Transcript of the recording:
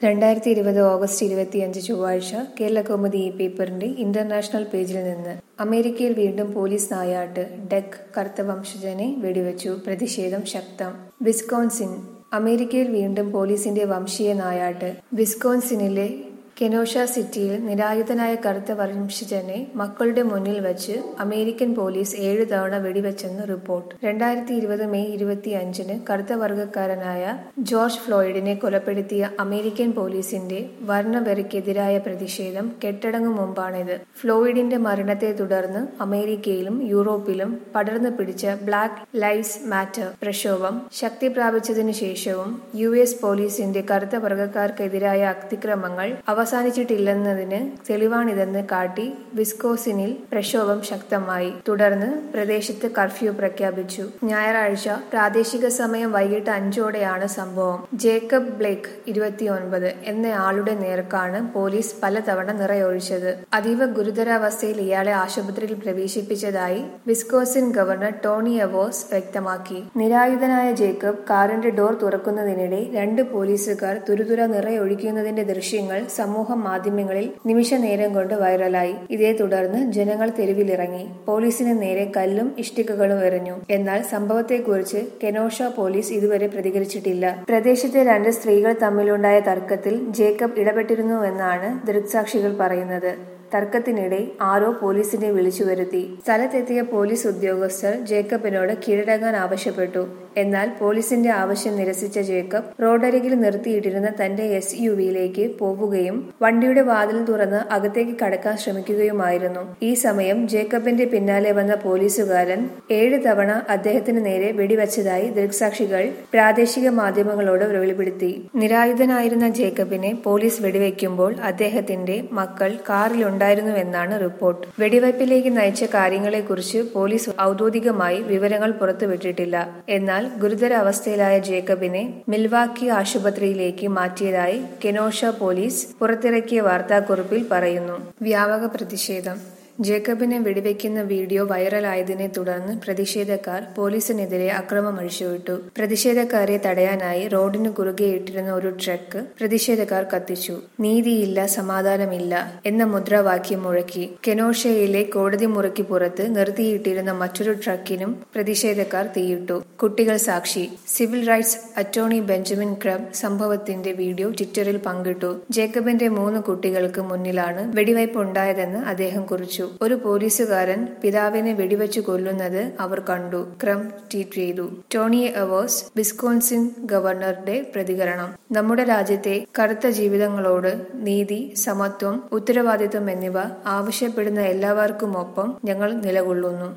രണ്ടായിരത്തി ഇരുപത് ഓഗസ്റ്റ് ഇരുപത്തിയഞ്ച് ചൊവ്വാഴ്ച കേരളകൗമുദി ഈ പേപ്പറിന്റെ ഇന്റർനാഷണൽ പേജിൽ നിന്ന് അമേരിക്കയിൽ വീണ്ടും പോലീസ് നായാട്ട് ഡെക് കറുത്ത വംശജനെ വെടിവെച്ചു പ്രതിഷേധം ശക്തം വിസ്കോൺസിൻ അമേരിക്കയിൽ വീണ്ടും പോലീസിന്റെ വംശീയ നായാട്ട് വിസ്കോൺസിനിലെ കെനോഷ സിറ്റിയിൽ നിരായുധനായ കറുത്ത വംശജനെ മക്കളുടെ മുന്നിൽ വച്ച് അമേരിക്കൻ പോലീസ് ഏഴു തവണ വെടിവെച്ചെന്ന് റിപ്പോർട്ട് രണ്ടായിരത്തി ഇരുപത് മെയ് ഇരുപത്തി അഞ്ചിന് കറുത്ത വർഗക്കാരനായ ജോർജ് ഫ്ലോയിഡിനെ കൊലപ്പെടുത്തിയ അമേരിക്കൻ പോലീസിന്റെ വർണ്ണവെറിക്കെതിരായ പ്രതിഷേധം കെട്ടടങ്ങും മുമ്പാണിത് ഫ്ലോയിഡിന്റെ മരണത്തെ തുടർന്ന് അമേരിക്കയിലും യൂറോപ്പിലും പടർന്നു പിടിച്ച ബ്ലാക്ക് ലൈവ്സ് മാറ്റർ പ്രക്ഷോഭം ശക്തി പ്രാപിച്ചതിനു ശേഷവും യു എസ് പോലീസിന്റെ കറുത്ത വർഗക്കാർക്കെതിരായ അതിക്രമങ്ങൾ അവസാനിച്ചിട്ടില്ലെന്നതിന് തെളിവാണിതെന്ന് കാട്ടി വിസ്കോസിനിൽ പ്രക്ഷോഭം ശക്തമായി തുടർന്ന് പ്രദേശത്ത് കർഫ്യൂ പ്രഖ്യാപിച്ചു ഞായറാഴ്ച പ്രാദേശിക സമയം വൈകിട്ട് അഞ്ചോടെയാണ് സംഭവം ജേക്കബ് ബ്ലേക്ക് ഇരുപത്തിയൊൻപത് എന്ന ആളുടെ നേർക്കാണ് പോലീസ് പലതവണ നിറയൊഴിച്ചത് അതീവ ഗുരുതരാവസ്ഥയിൽ ഇയാളെ ആശുപത്രിയിൽ പ്രവേശിപ്പിച്ചതായി വിസ്കോസിൻ ഗവർണർ ടോണി അവോസ് വ്യക്തമാക്കി നിരായുധനായ ജേക്കബ് കാറിന്റെ ഡോർ തുറക്കുന്നതിനിടെ രണ്ട് പോലീസുകാർ തുരുതുര നിറയൊഴിക്കുന്നതിന്റെ ദൃശ്യങ്ങൾ സമൂഹ മാധ്യമങ്ങളിൽ നിമിഷ നേരം കൊണ്ട് വൈറലായി ഇതേ തുടർന്ന് ജനങ്ങൾ തെരുവിലിറങ്ങി പോലീസിന് നേരെ കല്ലും ഇഷ്ടികകളും എറിഞ്ഞു എന്നാൽ സംഭവത്തെക്കുറിച്ച് കെനോഷ പോലീസ് ഇതുവരെ പ്രതികരിച്ചിട്ടില്ല പ്രദേശത്തെ രണ്ട് സ്ത്രീകൾ തമ്മിലുണ്ടായ തർക്കത്തിൽ ജേക്കബ് ഇടപെട്ടിരുന്നുവെന്നാണ് ദൃക്സാക്ഷികൾ പറയുന്നത് തർക്കത്തിനിടെ ആരോ പോലീസിനെ വിളിച്ചു വരുത്തി സ്ഥലത്തെത്തിയ പോലീസ് ഉദ്യോഗസ്ഥർ ജേക്കബിനോട് കീഴടങ്ങാൻ ആവശ്യപ്പെട്ടു എന്നാൽ പോലീസിന്റെ ആവശ്യം നിരസിച്ച ജേക്കബ് റോഡരികിൽ നിർത്തിയിട്ടിരുന്ന തന്റെ എസ് യു വിയിലേക്ക് പോവുകയും വണ്ടിയുടെ വാതിൽ തുറന്ന് അകത്തേക്ക് കടക്കാൻ ശ്രമിക്കുകയുമായിരുന്നു ഈ സമയം ജേക്കബിന്റെ പിന്നാലെ വന്ന പോലീസുകാരൻ ഏഴ് തവണ അദ്ദേഹത്തിന് നേരെ വെടിവച്ചതായി ദൃക്സാക്ഷികൾ പ്രാദേശിക മാധ്യമങ്ങളോട് വെളിപ്പെടുത്തി നിരായുധനായിരുന്ന ജേക്കബിനെ പോലീസ് വെടിവെക്കുമ്പോൾ അദ്ദേഹത്തിന്റെ മക്കൾ കാറിലുണ്ട് ഉണ്ടായിരുന്നുവെന്നാണ് റിപ്പോർട്ട് വെടിവയ്പിലേക്ക് നയിച്ച കാര്യങ്ങളെക്കുറിച്ച് പോലീസ് ഔദ്യോഗികമായി വിവരങ്ങൾ പുറത്തുവിട്ടിട്ടില്ല എന്നാൽ ഗുരുതരാവസ്ഥയിലായ ജേക്കബിനെ മിൽവാക്കി ആശുപത്രിയിലേക്ക് മാറ്റിയതായി കെനോഷ പോലീസ് പുറത്തിറക്കിയ വാർത്താക്കുറിപ്പിൽ പറയുന്നു വ്യാപക പ്രതിഷേധം ജേക്കബിനെ വെടിവെക്കുന്ന വീഡിയോ വൈറലായതിനെ തുടർന്ന് പ്രതിഷേധക്കാർ പോലീസിനെതിരെ അക്രമം അഴിച്ചുവിട്ടു പ്രതിഷേധക്കാരെ തടയാനായി റോഡിന് കുറുകെ ഇട്ടിരുന്ന ഒരു ട്രക്ക് പ്രതിഷേധക്കാർ കത്തിച്ചു നീതിയില്ല സമാധാനമില്ല എന്ന മുദ്രാവാക്യം മുഴക്കി കെനോഷയിലെ കോടതി മുറിക്ക് പുറത്ത് നിർത്തിയിട്ടിരുന്ന മറ്റൊരു ട്രക്കിനും പ്രതിഷേധക്കാർ തീയിട്ടു കുട്ടികൾ സാക്ഷി civil rights attorney Benjamin Crump സംഭവത്തിന്റെ വീഡിയോ ട്വിറ്ററിൽ പങ്കിട്ടു ജേക്കബിന്റെ മൂന്ന് കുട്ടികൾക്ക് മുന്നിലാണ് വെടിവയ്പ് ഉണ്ടായതെന്ന് അദ്ദേഹം കുറിച്ചു ഒരു പോലീസുകാരൻ പിതാവിനെ വെടിവെച്ചു കൊല്ലുന്നത് അവർ കണ്ടു ക്രം ട്വീറ്റ് ചെയ്തു ടോണി അവേഴ്സ് വിസ്കോൺസിൻ ഗവർണറുടെ പ്രതികരണം നമ്മുടെ രാജ്യത്തെ കറുത്ത ജീവിതങ്ങളോട് നീതി സമത്വം ഉത്തരവാദിത്വം എന്നിവ ആവശ്യപ്പെടുന്ന എല്ലാവർക്കുമൊപ്പം ഞങ്ങൾ നിലകൊള്ളുന്നു